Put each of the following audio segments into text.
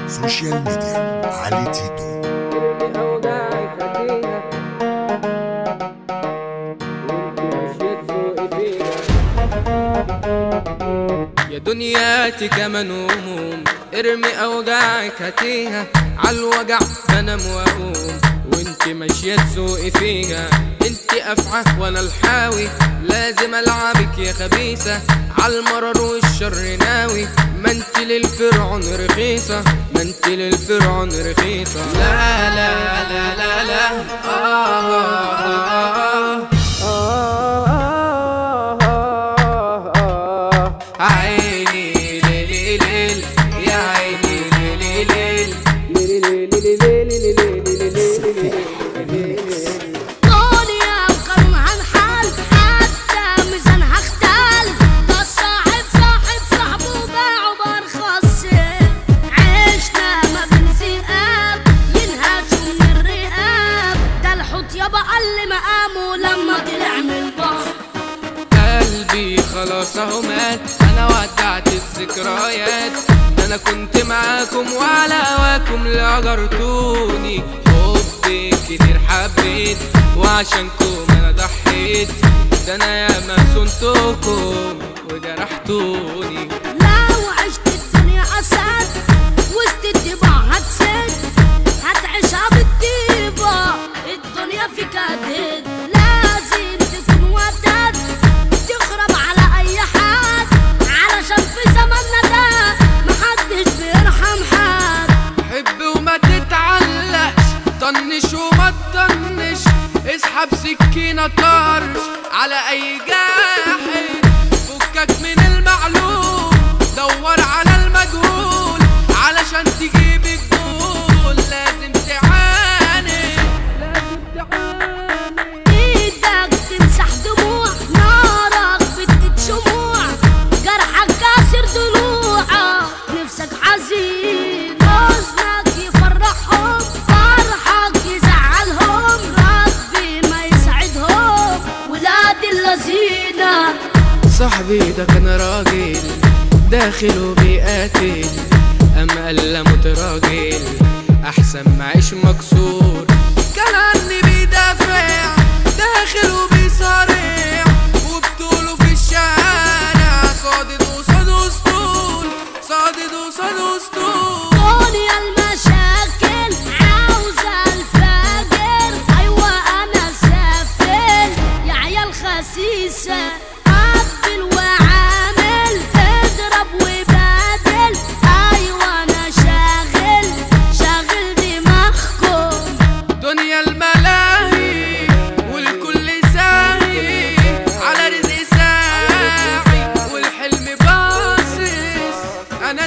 سوشيال ميديا علي تيتو ارمي اوجاعك هديها وانت ماشية تسوقي فيها يا دنياتي كمان هموم ارمي اوجاعك هاتيها عالوجع بنام واقوم وانت ماشية تسوقي فيها انت افعى وانا الحاوي لازم العبك يا خبيثة عالمرر والشر ناوي ما انت للفرعون رخيصة ما انت للفرعون رخيصة لا لا لا لا لا آه آه آه آه عيني ليل ليل يا عيني ليل ليل دنيا وقانونها انحل حتى ميزانها اختل ده الصاحب صاحب صاحبه باعه برخص عشنا ما بين ذئاب ينهشوا من الرقاب ده الحوت يابا قل مقامه لما طلع من البحر قلبي خلاص اهو مات انا ودعت الذكريات ده انا كنت معاكم وعلى هواكم اللي اجرتوني حبي كتير حبيت وعشانكم انا ضحيت ده انا ياما صنتكم وجرحتوني لو عشت الدنيا أسد وسط الطباع هتسد هتعيشها بالطيبة الدنيا فيك هتهد لازم تكون ودد تخرب على أي حد علشان في زماننا ده محدش بيرحم حد حب وما تتعلقش طنش وما تطنش اسحب سكينة طرش على اي جاحد فكك من المعلوم دور على المجهول علشان تجيب الجول لازم تعاني لازم تعاني ايدك تمسح دموع نارك بتقيد شموع جرحك كاسر ضلوعك نفسك حزين حزنك يفرحهم فرحك يزعلهم ربي ما يسعدهم ولاد اللذينه صاحبي ده كان راجل داخل وبيقاتل أم قال متراجل أحسن ما عيش مكسور كان عني بيدافع داخل وبيصارع وبطوله في الشارع صادد وصاد وسطول صادد وصاد وسطول دنيا المشاكل عاوزة الفاجر أيوة أنا سافل يا عيال خسيسة قبل وعامل اضرب وبادل أيوة أنا شاغل شاغل دماغكم دنيا الملاهي والكل ساهي على رزق ساعي والحلم باصص انا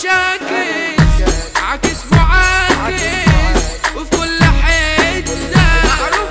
المشاكس عكس معاكس وفي كل حته معروف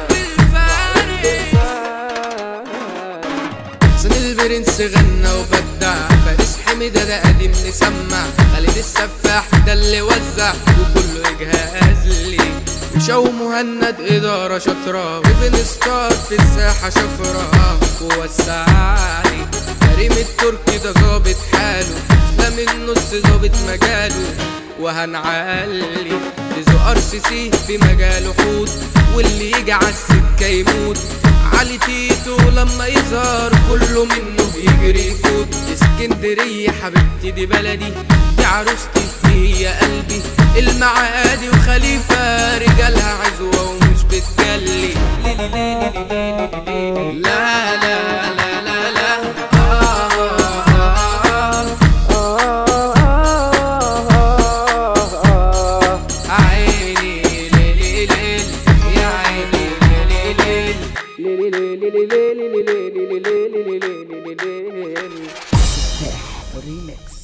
بالفارس سن البرنس غنى وبدع فارس حميدة ده قديم نسمع خالد السفاح ده اللي وزع وكله يجهز لي وشو مهند إدارة شاطرة وفين ستار في الساحة شفرة ووسعلي كريم التركي ده ظابط حاله اسلام النص ظابط مجاله وهنعلي لزو ار سي سي في مجاله حوت واللي يجي عالسكة يموت علي تيتو لما يظهر كله منه بيجري يفوت اسكندرية حبيبتي دي بلدي دي عروستي هي قلبي المعادي وخليفة رجالها عزوة ومش بتجلي لي لي لي لي لي لي لي لي. لا لا لا لا لا آه آه آه آه عيني ليل ليل يا عيني ليل ليل ريميكس